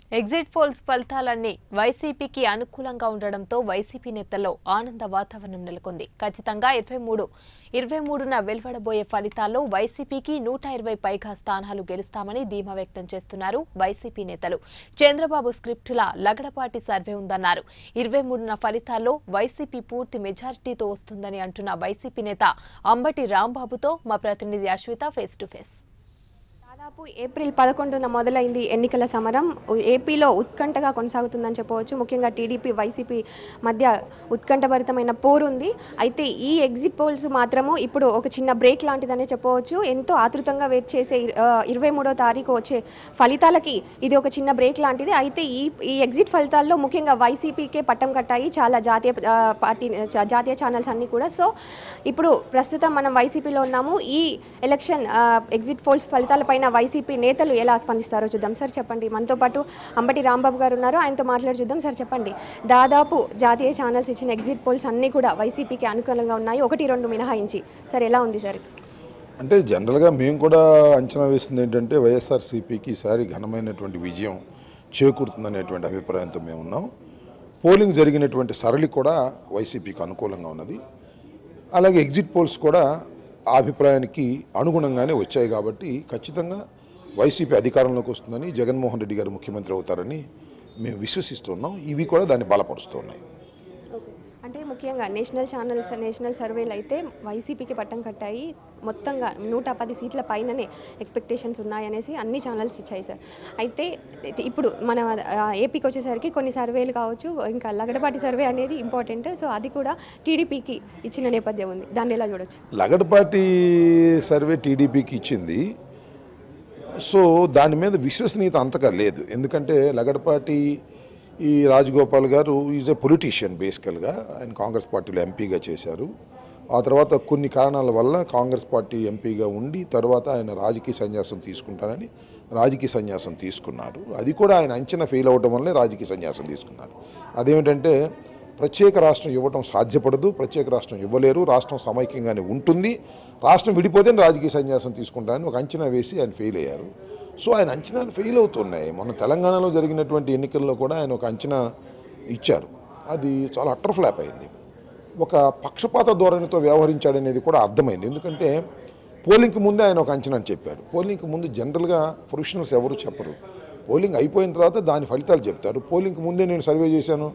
exit polls ఫలితాలన్నీ వైసీపీకి అనుకూలంగా ఉండడంతో వైసీపీ నేతల్లో ఆనంద వాతావరణం నెలకొంది ఖచ్చితంగా ఇరవై మూడు ఇరవై మూడున వెలువడబోయే ఫలితాల్లో వైసీపీకి నూట ఇరవై పైగా స్థానాలు గెలుస్తామని ధీమా వ్యక్తం చేస్తున్నారు వైసీపీ నేతలు చంద్రబాబు స్క్రిప్టుల లగడపాటి సర్వే ఉందన్నారు ఇరవై మూడున ఫలితాల్లో వైసీపీ పూర్తి మెజారిటీతో వస్తుందని అంటున్న వైసీపీ నేత అంబటి రాంబాబుతో మా ప్రతినిధి అశ్విత ఫేస్ టు ఫేస్ దాదాపు ఏప్రిల్ పదకొండున మొదలైంది ఎన్నికల సమరం ఏపీలో ఉత్కంఠగా కొనసాగుతుందని చెప్పవచ్చు ముఖ్యంగా టీడీపీ వైసీపీ మధ్య ఉత్కంఠభరితమైన పోరు ఉంది అయితే ఈ ఎగ్జిట్ పోల్స్ మాత్రము ఇప్పుడు ఒక చిన్న బ్రేక్ లాంటిదనే చెప్పవచ్చు ఎంతో ఆతృతంగా వెయిట్ చేసే ఇరవై మూడో తారీఖు వచ్చే ఫలితాలకి ఇది ఒక చిన్న బ్రేక్ లాంటిది అయితే ఈ ఈ ఎగ్జిట్ ఫలితాల్లో ముఖ్యంగా వైసీపీకే పట్టం కట్టాయి చాలా జాతీయ ఆ, పార్టీ జా- జాతీయ ఛానల్స్ అన్నీ కూడా సో ఇప్పుడు ప్రస్తుతం మనం వైసీపీలో ఉన్నాము ఈ ఎలక్షన్ ఆ, ఎగ్జిట్ పోల్స్ ఫలితాలపైన వైసీపీ నేతలు ఎలా స్పందిస్తారో చూద్దాం సార్ చెప్పండి మనతో పాటు అంబటి రాంబాబు గారు ఉన్నారు ఆయనతో మాట్లాడి చూద్దాం సార్ చెప్పండి దాదాపు జాతీయ ఛానల్స్ ఇచ్చిన ఎగ్జిట్ పోల్స్ అన్నీ కూడా వైసీపీకి అనుకూలంగా ఉన్నాయి ఒకటి రెండు మినహాయించి సార్ ఎలా ఉంది సార్ అంటే జనరల్గా మేము కూడా అంచనా వేసింది ఏంటంటే వైఎస్ఆర్సీపీకి ఈసారి ఘనమైనటువంటి విజయం చేకూరుతుందనేటువంటి అభిప్రాయంతో మేము ఉన్నాం పోలింగ్ జరిగినటువంటి సరళి కూడా వైసీపీకి అనుకూలంగా ఉన్నది అలాగే ఎగ్జిట్ పోల్స్ కూడా ఆ అభిప్రాయానికి అనుగుణంగానే వచ్చాయి కాబట్టి ఖచ్చితంగా వైసీపీ అధికారంలోకి వస్తుందని జగన్మోహన్ రెడ్డి గారు ముఖ్యమంత్రి అవుతారని మేము విశ్వసిస్తున్నాం ఇవి కూడా దాన్ని బలపరుస్తున్నాయి అంటే ముఖ్యంగా నేషనల్ ఛానల్స్ నేషనల్ సర్వేలు అయితే వైసీపీకి పట్టం కట్టాయి మొత్తంగా నూట పది సీట్ల పైననే ఎక్స్పెక్టేషన్స్ ఉన్నాయనేసి అన్ని ఛానల్స్ ఇచ్చాయి సార్ అయితే ఇప్పుడు మన ఆ, ఏపీకి వచ్చేసరికి కొన్ని సర్వేలు కావచ్చు ఇంకా లగడపాటి సర్వే అనేది ఇంపార్టెంట్ సో అది కూడా టీడీపీకి ఇచ్చిన నేపథ్యం ఉంది దాన్ని ఎలా చూడొచ్చు లగడపాటి సర్వే టీడీపీకి ఇచ్చింది సో దాని మీద విశ్వసనీయత అంతగా లేదు ఎందుకంటే లగడపాటి ఈ రాజగోపాల్ గారు ఈజ్ ఎ పొలిటీషియన్ బేసికల్గా ఆయన కాంగ్రెస్ పార్టీలో ఎంపీగా చేశారు ఆ తర్వాత కొన్ని కారణాల వల్ల కాంగ్రెస్ పార్టీ ఎంపీగా ఉండి తర్వాత ఆయన రాజకీయ సన్యాసం తీసుకుంటారని రాజకీయ సన్యాసం తీసుకున్నారు అది కూడా ఆయన అంచనా ఫెయిల్ అవ్వడం వల్లే రాజకీయ సన్యాసం తీసుకున్నారు అదేమిటంటే ప్రత్యేక రాష్ట్రం ఇవ్వటం సాధ్యపడదు ప్రత్యేక రాష్ట్రం ఇవ్వలేరు రాష్ట్రం సమైక్యంగానే ఉంటుంది రాష్ట్రం విడిపోతే రాజకీయ సన్యాసం తీసుకుంటారని ఒక అంచనా వేసి ఆయన ఫెయిల్ అయ్యారు సో ఆయన అంచనాలు ఫెయిల్ అవుతున్నాయి మొన్న తెలంగాణలో జరిగినటువంటి ఎన్నికల్లో కూడా ఆయన ఒక అంచనా ఇచ్చారు అది చాలా అట్టర్ ఫ్లాప్ అయింది ఒక పక్షపాత ధోరణితో వ్యవహరించాడనేది కూడా అర్థమైంది ఎందుకంటే పోలింగ్కి ముందే ఆయన ఒక అంచనా అని చెప్పాడు పోలింగ్కి ముందు జనరల్గా ప్రొఫెషనల్స్ ఎవరు చెప్పరు పోలింగ్ అయిపోయిన తర్వాత దాని ఫలితాలు చెప్తారు పోలింగ్కి ముందే నేను సర్వే చేశాను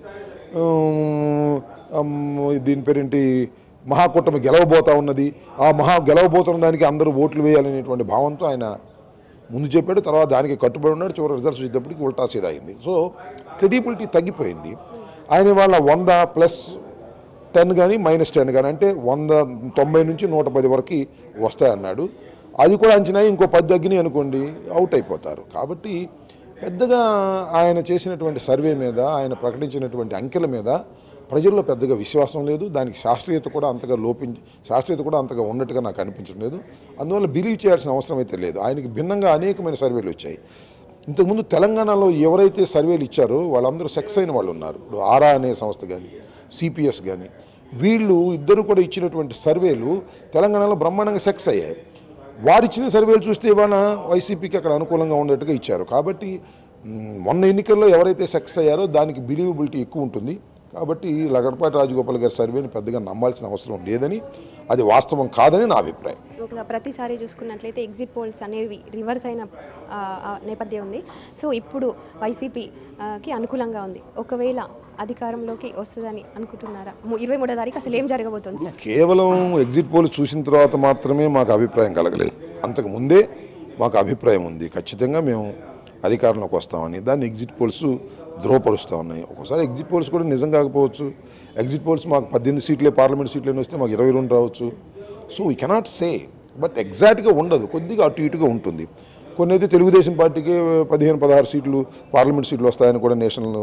ఉమ్, ఉమ్, దీని పేరేంటి మహాకూటమి గెలవబోతా ఉన్నది ఆ మహా గెలవబోతున్న దానికి అందరూ ఓట్లు వేయాలనేటువంటి భావంతో ఆయన ముందు చెప్పాడు తర్వాత దానికి కట్టుబడి ఉన్నాడు చివరి రిజల్ట్స్ వచ్చేటప్పటికి ఉల్టా సీదా అయింది సో క్రెడిబిలిటీ తగ్గిపోయింది ఆయన వాళ్ళ వంద ప్లస్ టెన్ కానీ మైనస్ టెన్ కానీ అంటే వంద తొంభై నుంచి నూట పది వరకు వస్తాయన్నాడు అది కూడా అంచనా ఇంకో పది తగ్గినాయి అనుకోండి అవుట్ అయిపోతారు కాబట్టి పెద్దగా ఆయన చేసినటువంటి సర్వే మీద ఆయన ప్రకటించినటువంటి అంకెల మీద ప్రజల్లో పెద్దగా విశ్వాసం లేదు దానికి శాస్త్రీయత కూడా అంతగా లోపించి శాస్త్రీయత కూడా అంతగా ఉన్నట్టుగా నాకు అనిపించడం లేదు అందువల్ల బిలీవ్ చేయాల్సిన అవసరం అయితే లేదు ఆయనకి భిన్నంగా అనేకమైన సర్వేలు వచ్చాయి ఇంతకుముందు తెలంగాణలో ఎవరైతే సర్వేలు ఇచ్చారో వాళ్ళందరూ సెక్స్ అయిన వాళ్ళు ఉన్నారు ఇప్పుడు ఆరా అనే సంస్థ కానీ సిపిఎస్ కానీ వీళ్ళు ఇద్దరు కూడా ఇచ్చినటువంటి సర్వేలు తెలంగాణలో బ్రహ్మాండంగా సెక్స్ అయ్యాయి వారు ఇచ్చిన సర్వేలు చూస్తే ఇవాళ వైసీపీకి అక్కడ అనుకూలంగా ఉండేట్టుగా ఇచ్చారు కాబట్టి మ్, మొన్న ఎన్నికల్లో ఎవరైతే సక్సెస్ అయ్యారో దానికి బిలీవబిలిటీ ఎక్కువ ఉంటుంది కాబట్టి లగడపాటి రాజగోపాల్ గారి సర్వేని పెద్దగా నమ్మాల్సిన అవసరం లేదని అది వాస్తవం కాదని నా అభిప్రాయం ఒక ప్రతిసారి చూసుకున్నట్లయితే ఎగ్జిట్ పోల్స్ అనేవి రివర్స్ అయిన ఆ, ఆ నేపథ్యం ఉంది సో ఇప్పుడు వైసీపీకి అనుకూలంగా ఉంది ఒకవేళ అధికారంలోకి వస్తుందని అనుకుంటున్నారా ము- ఇరవై మూడో తారీఖు అసలు ఏం జరగబోతుంది సార్ కేవలం ఎగ్జిట్ పోల్ చూసిన తర్వాత మాత్రమే మాకు అభిప్రాయం కలగలేదు అంతకు ముందే మాకు అభిప్రాయం ఉంది ఖచ్చితంగా మేము అధికారంలోకి వస్తామని దాన్ని ఎగ్జిట్ పోల్స్ ధృవపరుస్తూ ఉన్నాయి ఒక్కోసారి ఎగ్జిట్ పోల్స్ కూడా నిజం కాకపోవచ్చు ఎగ్జిట్ పోల్స్ మాకు పద్దెనిమిది సీట్లే పార్లమెంట్ సీట్లే వస్తే మాకు ఇరవై రెండు రావచ్చు so we cannot say but ఎగ్జాక్ట్గా ఉండదు కొద్దిగా అటు ఇటుగా ఉంటుంది కొన్ని అయితే తెలుగుదేశం పార్టీకి పదిహేను పదహారు సీట్లు పార్లమెంట్ సీట్లు వస్తాయని కూడా నేషనల్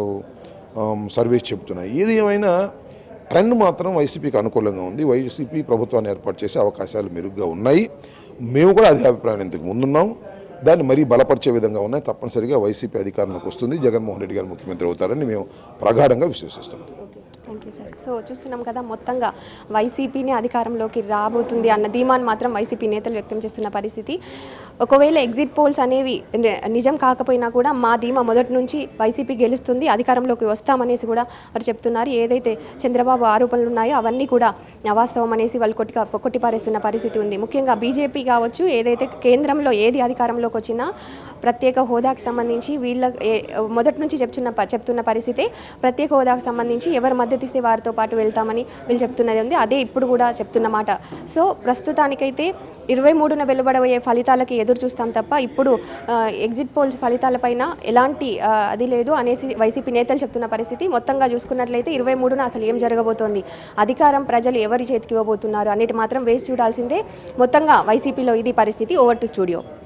సర్వేస్ చెప్తున్నాయి ఏది ఏమైనా ట్రెండ్ మాత్రం వైసీపీకి అనుకూలంగా ఉంది వైసీపీ ప్రభుత్వాన్ని ఏర్పాటు చేసే అవకాశాలు మెరుగ్గా ఉన్నాయి మేము కూడా అదే అభిప్రాయం ఇంతకు ముందున్నాం దాన్ని మరీ బలపరిచే విధంగా ఉన్నాయి తప్పనిసరిగా వైసీపీ అధికారంలోకి వస్తుంది జగన్మోహన్ రెడ్డి గారు ముఖ్యమంత్రి అవుతారని మేము ప్రగాఢంగా విశ్వసిస్తున్నాం థ్యాంక్ యూ సార్ సో చూస్తున్నాం కదా మొత్తంగా వైసీపీని అధికారంలోకి రాబోతుంది అన్న ధీమాన్ మాత్రం వైసీపీ నేతలు వ్యక్తం చేస్తున్న పరిస్థితి ఒకవేళ ఎగ్జిట్ పోల్స్ అనేవి ని- నిజం కాకపోయినా కూడా మా ధీమా మొదటి నుంచి వైసీపీ గెలుస్తుంది అధికారంలోకి వస్తామనేసి కూడా వారు చెప్తున్నారు ఏదైతే చంద్రబాబు ఆరోపణలు ఉన్నాయో అవన్నీ కూడా అవాస్తవం అనేసి వాళ్ళు కొట్టి కొట్టిపారేస్తున్న పరిస్థితి ఉంది ముఖ్యంగా బీజేపీ కావచ్చు ఏదైతే కేంద్రంలో ఏది అధికారంలోకి వచ్చినా ప్రత్యేక హోదాకి సంబంధించి వీళ్ళ ఏ- మొదటి నుంచి చెప్తున్న ప- చెప్తున్న పరిస్థితి ప్రత్యేక హోదాకు సంబంధించి ఎవరు మద్దతు ఇస్తే వారితో పాటు వెళ్తామని వీళ్ళు చెప్తున్నది ఉంది అదే ఇప్పుడు కూడా చెప్తున్న మాట సో ప్రస్తుతానికైతే ఇరవై మూడున వెలువడబోయే ఫలితాలకి ఎదురు చూస్తాం తప్ప ఇప్పుడు ఆ, ఎగ్జిట్ పోల్స్ ఫలితాలపైన ఎలాంటి ఆ, అది లేదు అనేసి వైసీపీ నేతలు చెప్తున్న పరిస్థితి మొత్తంగా చూసుకున్నట్లయితే ఇరవై మూడున అసలు ఏం జరగబోతోంది అధికారం ప్రజలు ఎవరి చేతికి ఇవ్వబోతున్నారు అనేది మాత్రం వేసి చూడాల్సిందే మొత్తంగా వైసీపీలో ఇది పరిస్థితి ఓవర్ టు స్టూడియో